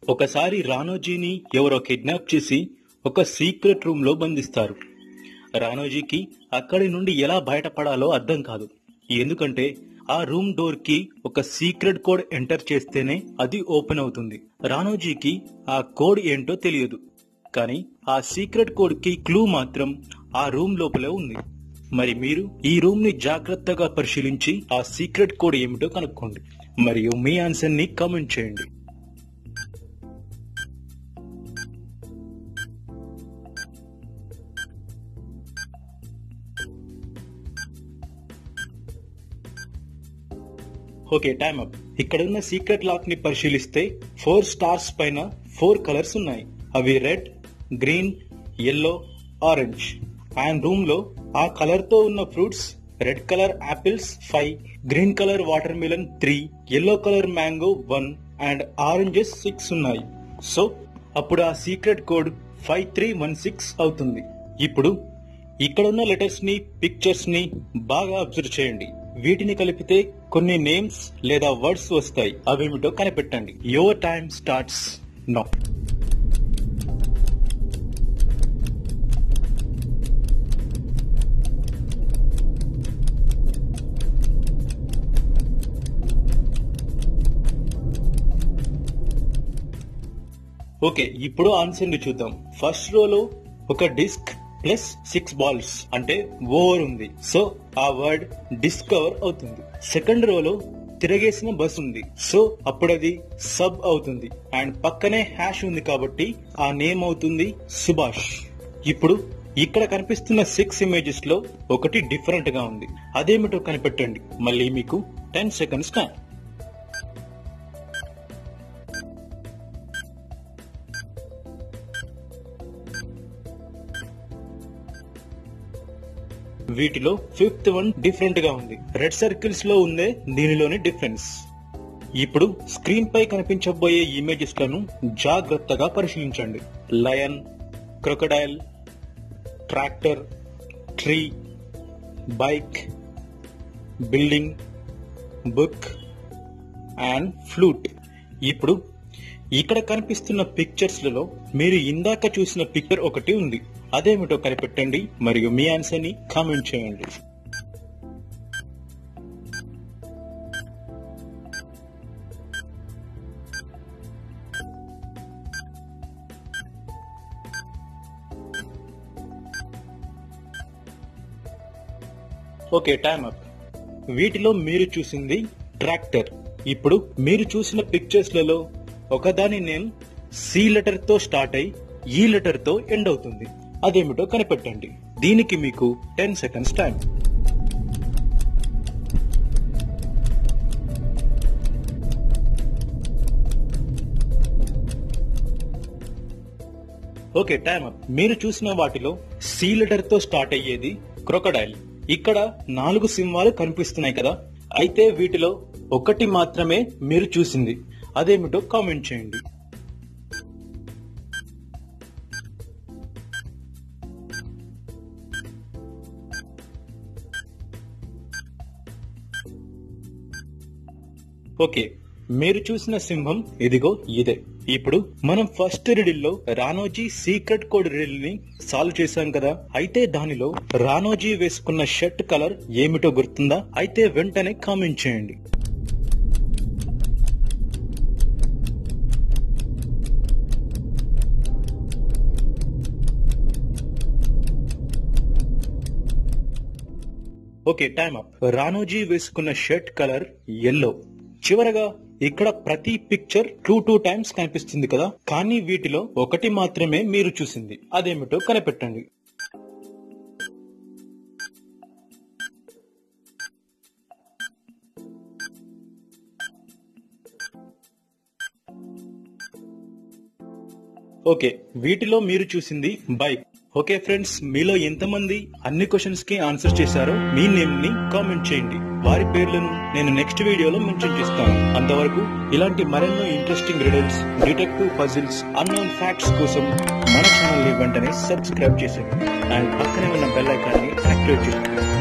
ఒకసారి రానోజీని ఎవరో కిడ్నాప్ చేసి ఒక సీక్రెట్ రూమ్ లో బంధిస్తారు రానోజీకి అక్కడి నుండి ఎలా బయటపడాలో అర్థం కాదు ఎందుకంటే ఆ రూమ్ డోర్ కి ఒక సీక్రెట్ కోడ్ ఎంటర్ చేస్తేనే అది ఓపెన్ అవుతుంది రానోజీకి ఆ కోడ్ ఏంటో తెలియదు కానీ ఆ సీక్రెట్ కోడ్ కి క్లూ మాత్రం ఆ రూమ్ లోపలే ఉంది మరి మీరు ఈ రూమ్ ని జాగ్రత్తగా పరిశీలించి ఆ సీక్రెట్ కోడ్ ఏమిటో కనుక్కోండి మరియు మీ ఆన్సర్ ని కామెంట్ చేయండి ఓకే టైమ్ అప్ ఇక్కడ ఉన్న సీక్రెట్ లాక్ ని పరిశీలిస్తే ఫోర్ స్టార్స్ పైన ఫోర్ కలర్స్ ఉన్నాయి అవి red green yellow orange and room లో ఆ కలర్ తో ఉన్న fruits red colour apples five green colour watermelon three yellow colour mango one and oranges six ఉన్నాయి సో అప్పుడు ఆ secret code five three one six అవుతుంది ఇప్పుడు ఇక్కడ ఉన్న లెటర్స్ ని పిక్చర్స్ ని బాగా అబ్జర్వ్ చేయండి వీటిని కలిపితే కొన్ని నేమ్స్ లేదా వర్డ్స్ వస్తాయి అవేమిటో కనిపెట్టండి your time starts now okay ఇప్పుడు ఆన్సర్ ని చూద్దాం ఫస్ట్ రోలో ఒక డిస్క్ ప్లస్ సిక్స్ బాల్స్ అంటే ఓవర్ ఉంది సో ఆ వర్డ్ డిస్కవర్ అవుతుంది సెకండ్ రోలో తిరగేసిన బస్ ఉంది సో అప్పుడు అది సబ్ అవుతుంది అండ్ పక్కనే హ్యాష్ ఉంది కాబట్టి ఆ నేమ్ అవుతుంది సుభాష్ ఇప్పుడు ఇక్కడ కనిపిస్తున్న సిక్స్ ఇమేజెస్ లో ఒకటి డిఫరెంట్ గా ఉంది అదేమిటో కనిపెట్టండి మళ్ళీ మీకు టెన్ సెకండ్స్ టైం వీటిలో ఫిఫ్త్ వన్ డిఫరెంట్ గా ఉంది రెడ్ సర్కిల్స్ లో ఉందే దీనిలోని డిఫరెన్స్ ఇప్పుడు స్క్రీన్ పై కనిపించబోయే ఇమేజెస్ లను జాగ్రత్తగా పరిశీలించండి lion crocodile tractor tree bike building book and flute ఇప్పుడు ఇక్కడ కనిపిస్తున్న పిక్చర్స్ లలో మీరు ఇందాక చూసిన పిక్చర్ ఒకటి ఉంది అదేమిటో కనిపెట్టండి మరియు మీ ఆన్సర్ ని కామెంట్ చేయండి ఓకే టైమ్ అప్ వీటిలో మీరు చూసింది ట్రాక్టర్ ఇప్పుడు మీరు చూసిన పిక్చర్స్ లలో ఒకదాని నేమ్ సి లెటర్ తో స్టార్ట్ అయి ఈ లెటర్ తో ఎండ్ అవుతుంది అదేమిటో కనిపెట్టండి దీనికి మీకు ten seconds time okay time up మీరు చూసిన వాటిలో సి లెటర్ తో స్టార్ట్ అయ్యేది క్రొకడైల్ ఇక్కడ నాలుగు సింహాలు కనిపిస్తున్నాయి కదా అయితే వీటిలో ఒకటి మాత్రమే మీరు చూసింది అదేమిటో కామెంట్ చేయండి ఓకే మీరు చూసిన సింహం ఇదిగో ఇదే ఇప్పుడు మనం ఫస్ట్ రిడిల్ లో రానోజీ సీక్రెట్ కోడ్ రిడిల్ ని సాల్వ్ చేశాం కదా అయితే దానిలో రానోజీ వేసుకున్న షర్ట్ కలర్ ఏమిటో గుర్తుందా అయితే వెంటనే కామెంట్ చేయండి ఓకే టైమ్ అప్ రానోజీ వేసుకున్న షర్ట్ కలర్ ఎల్లో చివరగా ఇక్కడ ప్రతి పిక్చర్ టూ టూ టైమ్స్ కనిపిస్తుంది కదా కానీ వీటిలో ఒకటి మాత్రమే మీరు చూసింది అదేమిటో కనిపెట్టండి ఓకే వీటిలో మీరు చూసింది బైక్ ఓకే ఫ్రెండ్స్ మీలో ఎంతమంది అన్ని క్వశ్చన్స్ కి ఆన్సర్ చేశారో మీ నేమ్ ని కామెంట్ చేయండి వారి పేర్లను నేను నెక్స్ట్ వీడియోలో మెన్షన్ చేస్తాను అంతవరకు ఇలాంటి మరెన్నో interesting riddles detective puzzles unknown facts కోసం మన ఛానల్ ని వెంటనే సబ్స్క్రైబ్ చేసేయండి అండ్ పక్కనే ఉన్న బెల్ ఐకాన్ ని యాక్టివేట్ చేయండి